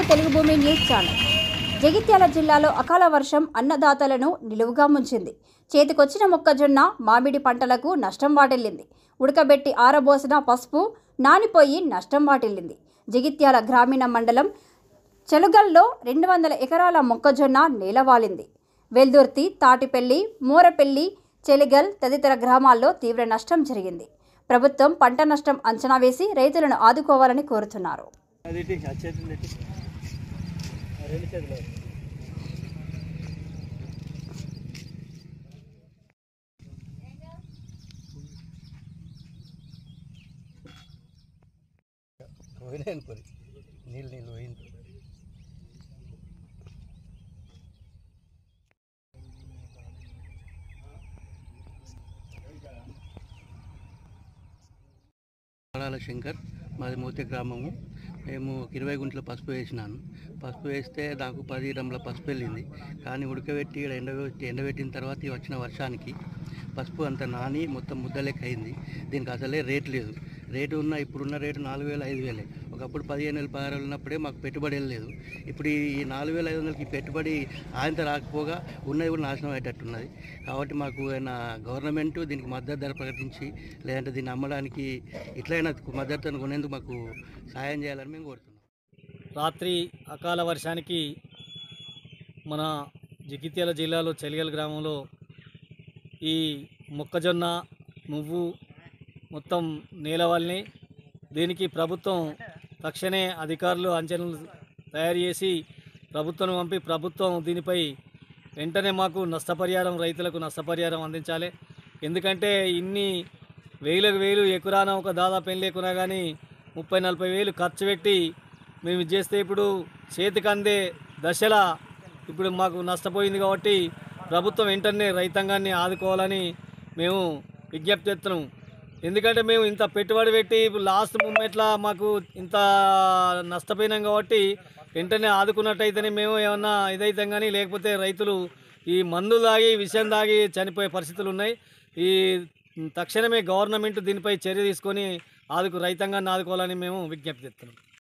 తెలుగు భూమి news channel Jagtial జిల్లాలో అకాల వర్షం అన్నదాతలను నిలువుగా ముంచింది చేతికొచ్చిన మొక్కజొన్న మామిడి పంటలకు నష్టం వాటిల్లింది ఉడకబెట్టి ఆరబోసిన పసుపు నానిపోయి నష్టం వాటిల్లింది జగిత్యాల గ్రామీణ మండలం చెలుగల్లో రెండు వందల ఎకరాల మొక్కజొన్న నేలవాలింది వెల్దుర్తి తాటిపెల్లి మూరపెల్లి చెలిగల్ తదితర గ్రామాల్లో తీవ్ర నష్టం జరిగింది ప్రభుత్వం పంట నష్టం అంచనా వేసి రైతులను ఆదుకోవాలని కోరుతున్నారు అది ఇటు, ఆ చేతులు ఇటు. ఆ రెండు చేతులు పోయినాయి అనుకోని నీళ్ళు నీళ్ళు పోయింది పడాల శంకర్ మాది మోతే గ్రామము మేము ఒక ఇరవై గుంటల పసుపు వేసినాను పసుపు వేస్తే నాకు పది రంల పసుపు వెళ్ళింది కానీ ఉడకబెట్టి ఈడ ఎండబెట్టి ఎండబెట్టిన తర్వాత ఈ వచ్చిన వర్షానికి పసుపు అంత నాని మొత్తం ముద్దలెక్క అయింది దీనికి అసలే రేట్ లేదు రేటు ఉన్న ఇప్పుడున్న రేటు నాలుగు వేలు ఐదు వేలే ఒకప్పుడు పదిహేను వేలు పదహారు వేలు ఉన్నప్పుడే మాకు పెట్టుబడి వెళ్ళలేదు ఇప్పుడు ఈ నాలుగు వేల ఐదు వందలకి పెట్టుబడి ఆయనతో రాకపోగా ఉన్నది కూడా నాశనం అయ్యేటట్టున్నది కాబట్టి మాకు ఏమైనా గవర్నమెంట్ దీనికి మద్దతు ధర ప్రకటించి లేదంటే దీన్ని అమ్మడానికి ఇట్లయినా మద్దతు కొనేందుకు మాకు సాయం చేయాలని మేము కోరుతున్నాం రాత్రి అకాల వర్షానికి మన జగిత్యాల జిల్లాలో చెలిగల్ గ్రామంలో ఈ మొక్కజొన్న నువ్వు మొత్తం నేలవాల్ని దీనికి ప్రభుత్వం తక్షణే అధికారులు అంచనాలు తయారు చేసి ప్రభుత్వం పంపి ప్రభుత్వం దీనిపై వెంటనే మాకు నష్టపరిహారం రైతులకు నష్టపరిహారం అందించాలి ఎందుకంటే ఇన్ని వేలకు వేలు ఎకరాన ఒక దాదాపు ఏం లేకున్నా కానీ ముప్పై నలభై వేలు ఖర్చు పెట్టి మేము ఇది చేస్తే ఇప్పుడు చేతికి అందే దశల ఇప్పుడు మాకు నష్టపోయింది కాబట్టి ప్రభుత్వం వెంటనే రైతాంగాన్ని ఆదుకోవాలని మేము విజ్ఞప్తి చేస్తున్నాం ఎందుకంటే మేము ఇంత పెట్టుబడి పెట్టి ఇప్పుడు లాస్ట్ మూమెంట్లో మాకు ఇంత నష్టపోయినాం కాబట్టి వెంటనే ఆదుకున్నట్టయితేనే మేము ఏమన్నా ఇదైతాం కానీ లేకపోతే రైతులు ఈ మందులు తాగి విషయం తాగి చనిపోయే పరిస్థితులు ఉన్నాయి ఈ తక్షణమే గవర్నమెంట్ దీనిపై చర్య తీసుకొని ఆదుకు రైతాంగాన్ని ఆదుకోవాలని మేము విజ్ఞప్తి చేస్తున్నాం